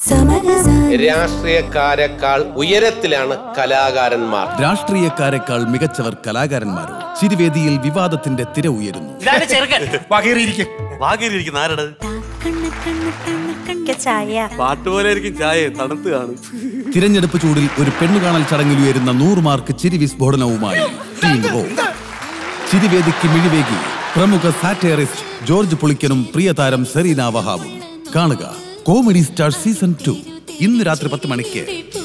രാഷ്ട്രീയക്കാരെക്കാൾ ഉയരത്തിലാണ് കലാകാരന്മാർ രാഷ്ട്രീയക്കാരെക്കാൾ മികച്ചവർ കലാകാരന്മാരോ ചിരിവേദിയിൽ വിവാദത്തിന്റെ തിര ഉയരുന്നു ഇതാണ് ചെറുക്കൻ വാകേരിയിരിക്കുന്ന ആരടത് ചായ പാട്ട് പോലെ ആയിരിക്കും ചായ തണുത്ത് കാണും തിരഞ്ഞെടുപ്പ് ചൂടിൽ ഒരു പെണ്ണുകാണൽ ചടങ്ങിൽ ഉയരുന്ന നൂറ് മാർക്ക് ചിരി വിസ്ഫോടനവുമായി ടീം റോ ചിരിവേദിക്ക് മിഴിവേകി പ്രമുഖ സാറ്റയറിസ്റ്റ് ജോർജ് പുളിക്കനും പ്രിയതാരം സെറീന വഹാബും കാണുക കോമഡി സ്റ്റാർ സീസൺ ടു ഇന്ന് രാത്രി പത്ത് മണിക്ക്